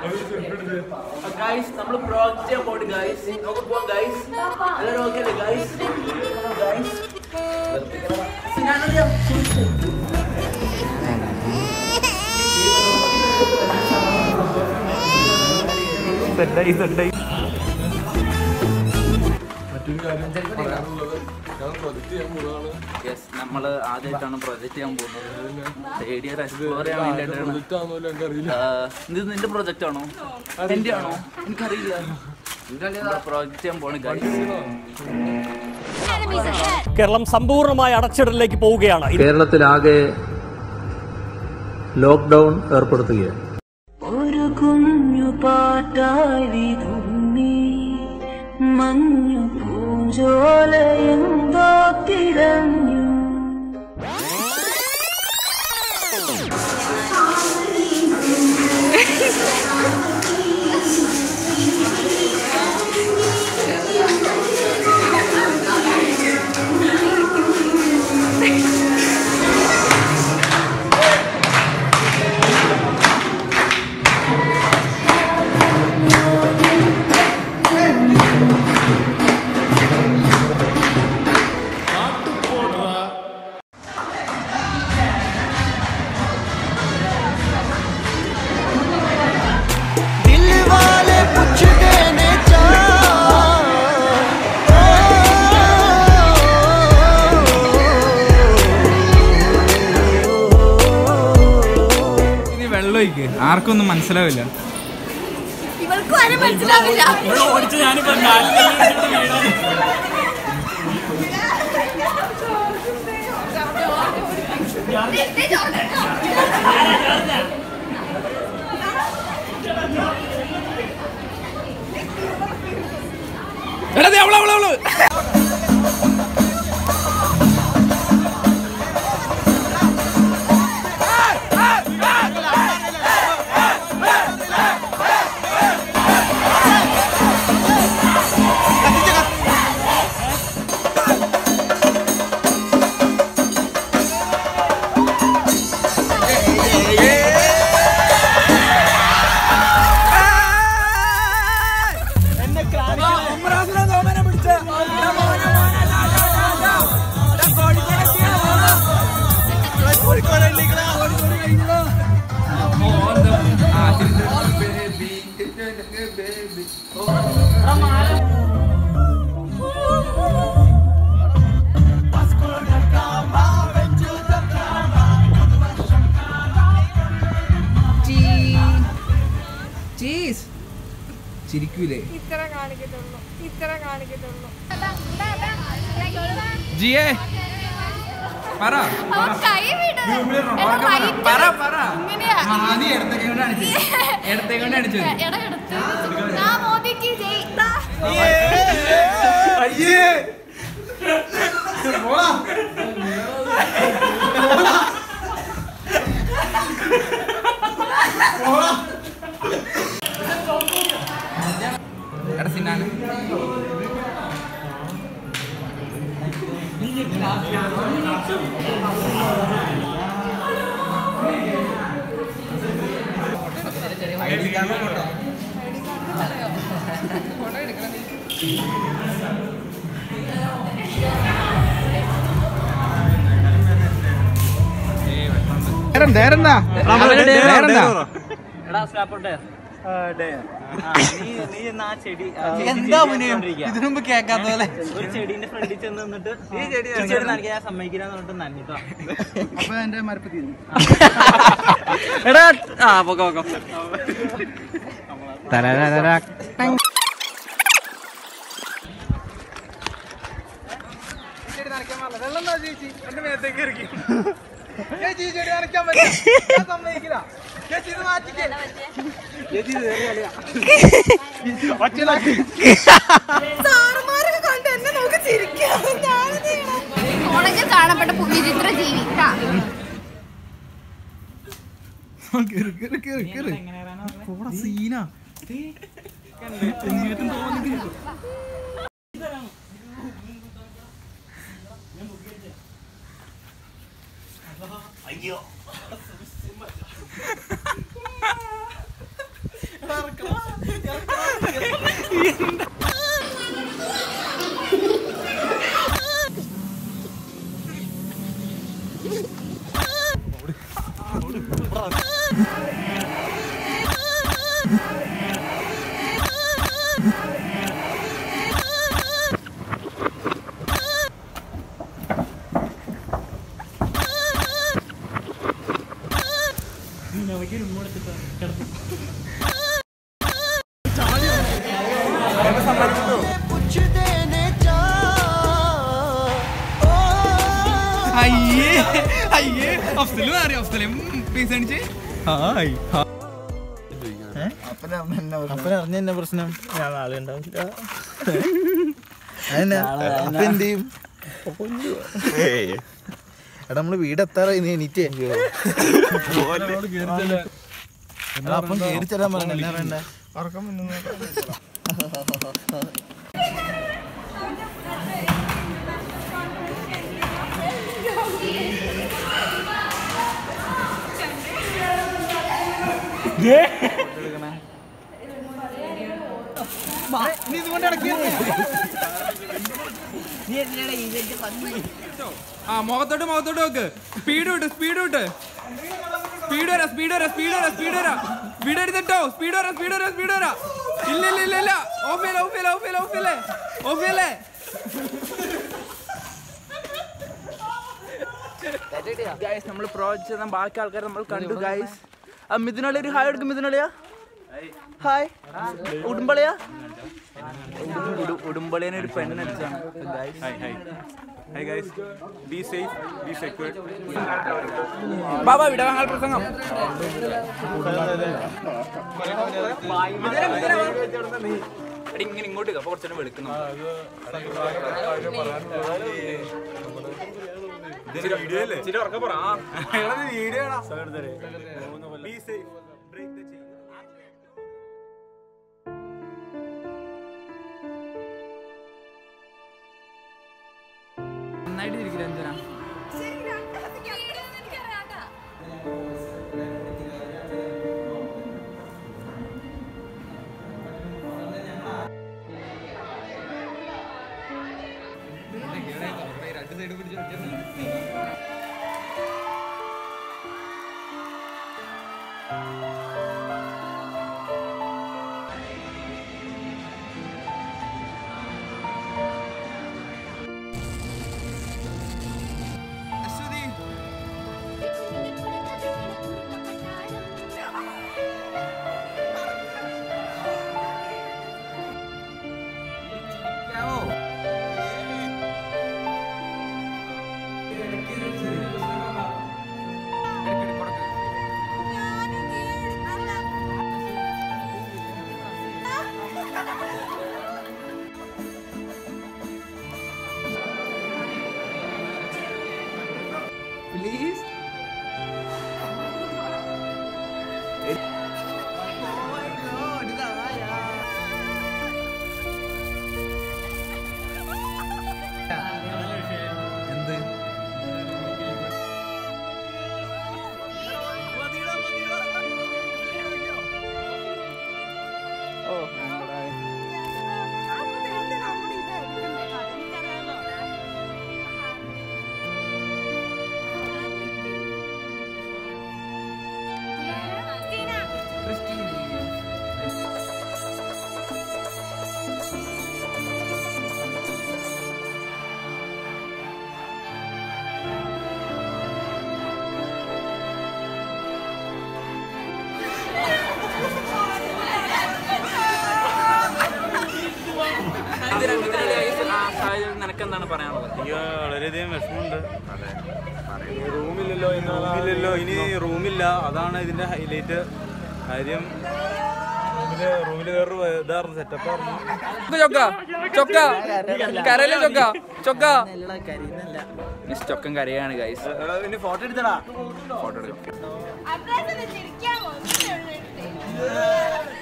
Guys നമ്മൾ project ചെയ്യാൻ പോയിട്ട് ഗൈസ് നമുക്ക് പോവാം ഗൈസ് എല്ലാവരും ഓക്കെ അല്ലേ ഗൈസ് ഗൈസ് മറ്റൊരു കാര്യം പറയാനുള്ളത് ഞാൻ പ്രൊജക്ട് ചെയ്യാൻ പോകുന്നതാണ് യെസ് നമ്മൾ ആദ്യമായിട്ടാണ് പ്രൊജക്റ്റ് ചെയ്യാൻ പോകുന്നത് ഏരിയ എക്സ്പ്ലോർ ചെയ്യാൻ വേണ്ടിയിട്ടാണ് പ്രൊജക്റ്റ് ആണെന്നോ എനിക്കറിയില്ല ഇത് നിന്റെ പ്രൊജക്റ്റ് ആണോ എന്റെ ആണോ എനിക്കറിയില്ല പ്രൊജക്റ്റ് ചെയ്യാൻ പോണ ഗൈസ് കേരളം സമ്പൂർണ്ണമായ അടച്ചിടലിലേക്ക് പോവുകയാണ് കേരളത്തിലാകെ ലോക്ക്ഡൗൺ ഏർപ്പെടുത്തുകയാണ് ഒരു കുഞ്ഞു പാട്ടായി വിതുമ്മി മഞ്ഞു പൂഞ്ചോല എന്തോ തിരഞ്ഞു ഇനി വെള്ളം ഒഴിക്ക് ആർക്കൊന്നും മനസ്സിലാവില്ല ഇവൾക്കും ആരും മനസ്സിലാവില്ല എടാ ദേ അവള് അവള് അവള് ചീസ് ചിരിക്കൂലേ ഇത്ര കാണിക്കത്തുള്ളൂ ഇത്ര കാണിക്കത്തുള്ളൂ ജിയേ പറ കൈ വിട് പറ പറ ഇങ്ങനെയാ ആ, നീ ഇടത്തേക്ക് കൊണ്ട് കാണിച്ചു ഇടത്തേക്ക് കൊണ്ട് കാണിച്ചു എടാ എടുത്ത് ഞാൻ മോദിക്ക് ജയിത്താ എടാ സിന്നാണ് നേരെന്താ എന്താ ഇതിനു മുമ്പ് കേൾക്കാത്ത പോലെ ഒരു ചെടീന്റെ ഫ്രണ്ടിൽ ചെന്ന് നിന്നിട്ട് ഈ ചെടി ചെടി നനയ്ക്കാൻ ഞാൻ സമ്മതിക്കില്ലാന്ന് പറഞ്ഞിട്ട് നന്നിട്ടോ അപ്പൊ എന്റെ മരപ്പത്തി എടാ ആ പൊക്ക പൊക്ക വെള്ളം ചേച്ചി എന്റെ മേത്തേക്ക് ഇറക്കി ചേച്ചി ഈ ചെടി നനയ്ക്കാൻ പറ്റില്ല ഞാൻ സമ്മതിക്കില്ല ചേച്ചി ഇത് മാറ്റിക്കേ ചേച്ചി ഇത് വേറെ കളിയാ. ഒറ്റയിലാക്കി. സാറുമാരൊക്കെ കണ്ട് എന്നെ നോക്കി ചിരിക്കാം കോളേജിൽ കാണപ്പെട്ട വിചിത്ര ജീവി ട്ടാ. കേറ്, കേറ്, കേറ്, കേറ്. പോടാ, സീനാ. എങ്ങേറ്റം തോന്നിക്കുന്നു. അയ്യേ അയ്യേ അഫ്സല് മാറി അഫ്സല് പൈസ കാണിച്ചേ ഹായ് അപ്പൻ അറിഞ്ഞ എന്നെ പ്രശ്നം ഞാൻ നാളെ ഉണ്ടാവില്ല അപ്പൊ എന്ത് ചെയ്യും എടാ നമ്മള് വീട് എത്താറായി നീ എണീറ്റേ എടാ, അപ്പം കേറി ചെല്ലാൻ പറഞ്ഞു എന്നാ വേണ്ടേ നീ ഇതുകൊണ്ട് ഇടയ്ക്ക് ആ മുഖത്തോട്ട് മുഖത്തോട്ട് നോക്ക് സ്പീഡ് വിട്ട് സ്പീഡ് വിട്ട് സ്പീഡ് വരാ സ്പീഡ് വരാ സ്പീഡ് വരാ സ്പീഡ് വരാ സ്പീഡ് എടുത്തിട്ടോ സ്പീഡ് വരാ സ്പീഡ് വരാ സ്പീഡ് വരാ ഇല്ല ഇല്ല ഇല്ല ഇല്ല ഓഫ് ചെയ്യല്ലേ ഓഫ് ചെയ്യല്ലേ ഓഫ് ചെയ്യല്ലേ ഓഫ് ചെയ്യല്ലേ ഓഫ് ചെയ്യല്ലേ ഗൈസ് നമ്മൾ പ്രോജക്റ്റ് ചെയ്ത ബാക്കി ആൾക്കാരെ നമ്മൾ കണ്ടു ഗൈസ് ആ മിഥുനളി ഒരു ഹായ് എടുക്കും മിഥുനളിയാ ഹായ് ഉടുമ്പളിയാ ഉടുമ്പളിയനെ ഒരു പെണ്ണടിച്ചാണ് Hi guys, be safe, be secure. Baba വിടവാങ്ങൾ പ്രസംഗം എടി ഇങ്ങനെ ഇങ്ങോട്ട് അപ്പൊ കുറച്ചുകൂടെ വെളുക്കുന്നു ഇച്ചിരി ഉറക്കെ പറ ആ. Be safe, break the chain. നന്നായിട്ട് ഇരിക്കും രഞ്ജന പ്ലീസ് എന്ത് നിനക്ക് എന്താണ് പറയാനുള്ളത് എനിക്ക് വളരെയധികം വിഷമമുണ്ട് റൂമില്ലല്ലോ റൂമില്ലല്ലോ ഇനി റൂമില്ല അതാണ് ഇതിന്റെ ഹൈലൈറ്റ് കാര്യം റൂമില് റൂമില് വേറൊരു ഇതായിരുന്നു സെറ്റപ്പായിരുന്നു ചൊക്ക ചൊക്ക കരയിലെ ചൊക്ക ചൊക്ക മിസ് ചൊക്കൻ കരയാണ് ഗൈസ് പിന്നെ ഫോട്ടോ എടുത്തടാ ഫോട്ടോ എടുക്കാം അബ്രാസിനെ ചിരിക്കാൻ വന്നിട്ടുണ്ട്